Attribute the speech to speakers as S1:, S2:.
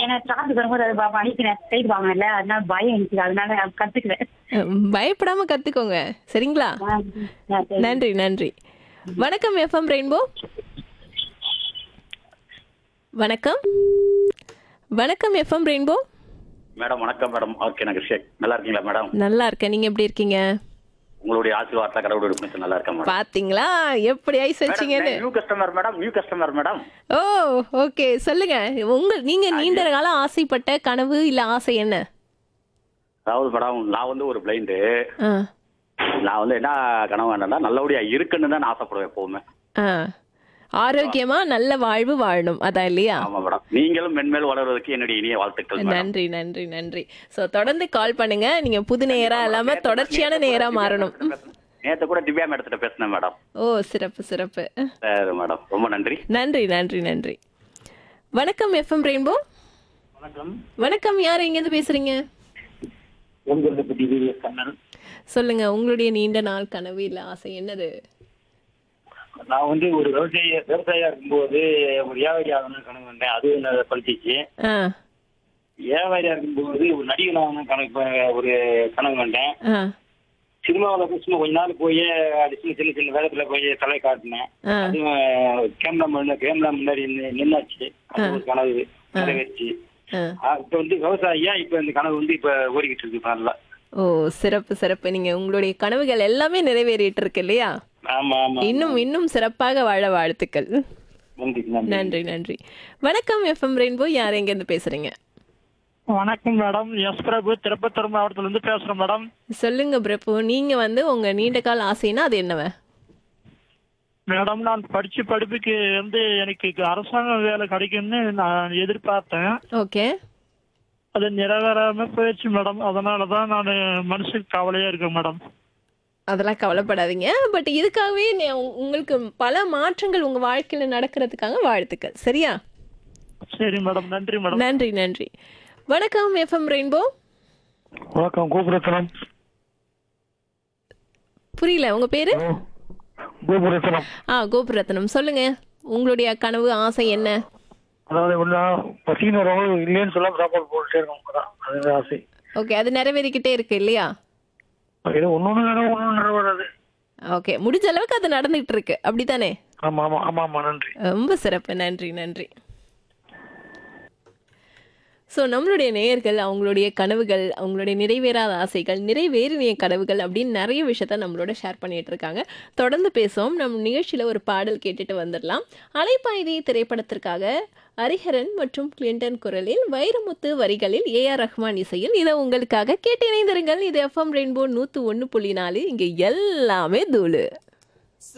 S1: ஏன்னா டிராஃபிக் வரும்போது அது ப- வழிக்கு நான் ஸ்ட்ரைட் வாங்கல அதனால பயம் எனக்கு அதனால நான் கத்துக்கிறேன்
S2: அஹ், பயப்படாம கத்துக்கோங்க சரிங்களா
S1: ஆ, ஆ, சரி.
S2: நன்றி நன்றி வணக்கம் எஃப்எம் ரெயின்போ வணக்கம் வணக்கம் எஃப்எம் ரெயின்போ
S3: மேடம் வணக்கம் மேடம் ஓகே நான் ஷேக் நல்லா இருக்கீங்களா மேடம்
S2: நல்லா இருக்கேன் நீங்க எப்படி இருக்கீங்க
S3: உங்களுடைய ஆசீர்வாதத்தில் கடவுளுடைய புண்ணியத்தில் நல்லா இருக்கேன் மேடம்
S2: பாத்தீங்களா எப்படி ஐஸ் வச்சீங்கன்னு
S3: new customer madam new customer madam
S2: oh okay சொல்லுங்க உங்க நீங்க நீண்ட காலம் ஆசைப்பட்ட கனவு இல்ல ஆசை என்ன
S3: அதாவது மேடம் நான் வந்து ஒரு பிளைண்டு
S2: ஆ,
S3: நான் வந்து என்ன கனவு என்னன்னா நல்லபடியா இருக்குன்னு தான் நான் ஆசைப்படுவேன் எப்பவுமே
S2: ஆ. ஆரோக்கியமா நல்ல வாழ்வு வாழணும் அதான் இல்லையா
S3: ஆமா மேடம் நீங்களும் மென்மேல் வளர்வதற்கு என்னுடைய இனிய வாழ்த்துக்கள் மேடம்
S2: நன்றி நன்றி நன்றி சோ தொடர்ந்து கால் பண்ணுங்க நீங்க புது நேரா இல்லாம தொடர்ச்சியான நேரா மாறணும்
S3: நேத்து கூட திவ்யா மேடத்திட்ட பேசினேன் மேடம்
S2: ஓ சிறப்பு சிறப்பு
S3: சரி மேடம் ரொம்ப நன்றி
S2: நன்றி நன்றி நன்றி வணக்கம் எஃப்எம் ரெயின்போ
S4: வணக்கம்
S2: வணக்கம் யார் எங்கேருந்து பேசுறீங்க
S4: உங்களை பற்றி கண்ணன்
S2: சொல்லுங்க உங்களுடைய நீண்ட நாள் கனவு இல்ல ஆசை என்னது
S4: நான் வந்து ஒரு விவசாய விவசாயியா இருக்கும்போது ஒரு வியாபாரி ஆகணும்னு கனவு கண்டேன் அது என்ன பழிச்சிச்சு
S2: ஆ
S4: வியாபாரியா இருக்கும்போது ஒரு நடிகன் ஆகணும்னு கணக்கு ஒரு கனவு கண்டேன்
S2: ஆ
S4: சினிமாவில் சும்மா கொஞ்ச நாள் போய் அது சின்ன சின்ன சின்ன வேகத்துல போய் தலை காட்டினேன்
S2: ஆ.
S4: அதுவும் கேமரா முன்ன கேமரா முன்னாடி நின்னு- நின்னாச்சு அது ஒரு கனவு நிறைவேறிச்சு
S2: ஆ
S4: இப்ப வந்து விவசாயியா இப்ப இந்த கனவு வந்து இப்ப ஓடிக்கிட்டு இருக்கு இப்ப நல்லா
S2: ஓ சிறப்பு சிறப்பு நீங்க உங்களுடைய கனவுகள் எல்லாமே நிறைவேறிட்டு இருக்கு இல்லையா
S4: ஆமா ஆமா
S2: இன்னும் இன்னும் சிறப்பாக வாழ வாழ்த்துக்கள்
S4: நன்றி நன்றி
S2: நன்றி நன்றி வணக்கம் எஃப்எம் ரெயின்போ யார் எங்க இருந்து பேசுறீங்க
S5: வணக்கம் மேடம் எஸ் பிரபு திருப்பத்தூர் மாவட்டத்துல இருந்து பேசுறேன் மேடம்
S2: சொல்லுங்க பிரபு நீங்க வந்து உங்க நீண்ட கால ஆசைனா அது என்னவ
S5: மேடம் நான் படிச்ச படிப்புக்கு வந்து எனக்கு அரசாங்க வேலை கிடைக்கும்னு நான் எதிர்பார்த்தேன்
S2: ஓகே
S5: அது நிறைவேறாம போயிடுச்சு மேடம் அதனாலதான் நான் மனசுக்கு கவலையா இருக்கேன் மேடம்
S2: அதெல்லாம் கவலைப்படாதீங்க பட் இதுக்காகவே நே- உ- உங்களுக்கு பல மாற்றங்கள் உங்க வாழ்க்கையில நடக்கிறதுக்காக வாழ்த்துக்கள் சரியா
S5: சரி மேடம் நன்றி மேடம்
S2: நன்றி நன்றி வணக்கம் எஃப்எம் ரெயின்போ
S5: வணக்கம் கோபுரத்தனம்
S2: புரியல உங்க பேரு
S5: கோபுரத்தனம்
S2: ஆ கோபுரத்னம் சொல்லுங்க உங்களுடைய கனவு ஆசை என்ன
S5: அதாவது ஒன்னா பசின்னு வரவங்க இல்லைன்னு சொல்லாம சாப்பாடு போட்டுட்டே இருக்கணும் அது ஆசை
S2: ஓகே அது நிறைவேறிக்கிட்டே இருக்கு இல்லையா
S5: ஏதோ ஒன்னொன்னு நேரம் ஒன்னொன்னு நிறைவேறாது
S2: ஓகே முடிஞ்ச அளவுக்கு அது நடந்துகிட்டு இருக்கு அப்படித்தானே
S5: ஆமா ஆமா ஆமா ஆமா நன்றி
S2: ரொம்ப சிறப்பு நன்றி நன்றி ஸோ நம்மளுடைய நேயர்கள் அவங்களுடைய கனவுகள் அவங்களுடைய நிறைவேறாத ஆசைகள் நிறைவேறிய கனவுகள் அப்படின்னு நிறைய விஷயத்த நம்மளோட ஷேர் பண்ணிட்டு இருக்காங்க தொடர்ந்து பேசுவோம் நம்ம நிகழ்ச்சியில் ஒரு பாடல் கேட்டுட்டு வந்துடலாம் அலைப்பாய்தி திரைப்படத்திற்காக ஹரிஹரன் மற்றும் கிளின்டன் குரலில் வைரமுத்து வரிகளில் ஏ ஆர் ரஹ்மான் இசையில் இதை உங்களுக்காக கேட்டு இணைந்திருங்கள் இது எஃப்எம் ரெயின்போ நூற்று ஒன்று புள்ளி நாலு இங்கே எல்லாமே தூளு